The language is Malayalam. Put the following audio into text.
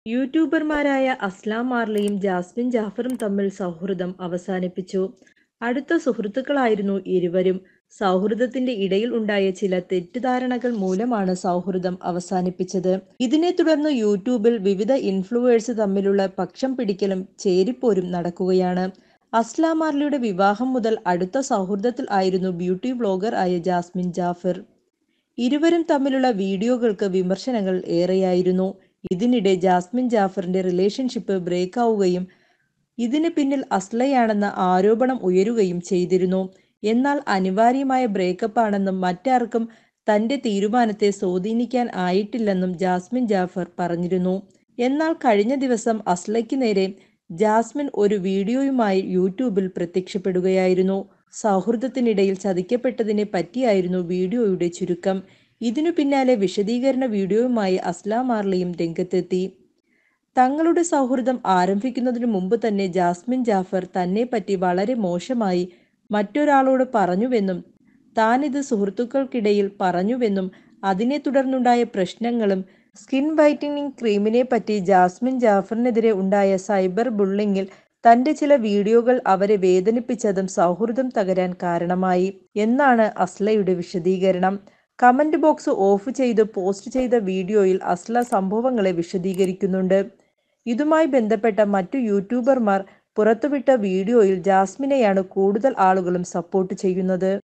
യൂട്യൂബർമാരായ അസ്ലാം മാർലിയും ജാസ്മിൻ ജാഫറും തമ്മിൽ സൗഹൃദം അവസാനിപ്പിച്ചു അടുത്ത സുഹൃത്തുക്കളായിരുന്നു ഇരുവരും സൗഹൃദത്തിന്റെ ഇടയിൽ ഉണ്ടായ ചില തെറ്റിദ്ധാരണകൾ മൂലമാണ് സൗഹൃദം അവസാനിപ്പിച്ചത് ഇതിനെ തുടർന്ന് യൂട്യൂബിൽ വിവിധ ഇൻഫ്ലുവേഴ്സ് തമ്മിലുള്ള പക്ഷം പിടിക്കലും ചേരിപ്പോരും നടക്കുകയാണ് അസ്ലാം മാർലിയുടെ വിവാഹം മുതൽ അടുത്ത സൗഹൃദത്തിൽ ആയിരുന്നു ബ്യൂട്ടി വ്ലോഗർ ആയ ജാസ്മിൻ ജാഫർ ഇരുവരും തമ്മിലുള്ള വീഡിയോകൾക്ക് വിമർശനങ്ങൾ ഏറെയായിരുന്നു ഇതിനിടെ ജാസ്മിൻ ജാഫറിന്റെ റിലേഷൻഷിപ്പ് ബ്രേക്ക് ആവുകയും ഇതിന് പിന്നിൽ അസ്ലയാണെന്ന ആരോപണം ഉയരുകയും ചെയ്തിരുന്നു എന്നാൽ അനിവാര്യമായ ബ്രേക്കപ്പ് ആണെന്നും മറ്റാർക്കും തന്റെ തീരുമാനത്തെ സ്വാധീനിക്കാൻ ആയിട്ടില്ലെന്നും ജാസ്മിൻ ജാഫർ പറഞ്ഞിരുന്നു എന്നാൽ കഴിഞ്ഞ ദിവസം അസ്ലയ്ക്ക് നേരെ ജാസ്മിൻ ഒരു വീഡിയോയുമായി യൂട്യൂബിൽ പ്രത്യക്ഷപ്പെടുകയായിരുന്നു സൗഹൃദത്തിനിടയിൽ ചതിക്കപ്പെട്ടതിനെ പറ്റിയായിരുന്നു വീഡിയോയുടെ ചുരുക്കം ഇതിനു പിന്നാലെ വിശദീകരണ വീഡിയോയുമായി അസ്ലാം മാർലിയും രംഗത്തെത്തി തങ്ങളുടെ സൗഹൃദം ആരംഭിക്കുന്നതിനു മുമ്പ് തന്നെ ജാസ്മിൻ ജാഫർ തന്നെ പറ്റി വളരെ മോശമായി മറ്റൊരാളോട് പറഞ്ഞുവെന്നും താനിത് സുഹൃത്തുക്കൾക്കിടയിൽ പറഞ്ഞുവെന്നും അതിനെ തുടർന്നുണ്ടായ പ്രശ്നങ്ങളും സ്കിൻ വൈറ്റനിങ് ക്രീമിനെ പറ്റി ജാസ്മിൻ ജാഫറിനെതിരെ ഉണ്ടായ സൈബർ ബുള്ളിങ്ങിൽ തന്റെ ചില വീഡിയോകൾ അവരെ വേദനിപ്പിച്ചതും സൗഹൃദം തകരാൻ കാരണമായി എന്നാണ് അസ്ലയുടെ വിശദീകരണം കമന്റ് ബോക്സ് ഓഫ് ചെയ്ത് പോസ്റ്റ് ചെയ്ത വീഡിയോയിൽ അസ്ല സംഭവങ്ങളെ വിശദീകരിക്കുന്നുണ്ട് ഇതുമായി ബന്ധപ്പെട്ട മറ്റു യൂട്യൂബർമാർ പുറത്തുവിട്ട വീഡിയോയിൽ ജാസ്മിനെയാണ് കൂടുതൽ ആളുകളും സപ്പോർട്ട് ചെയ്യുന്നത്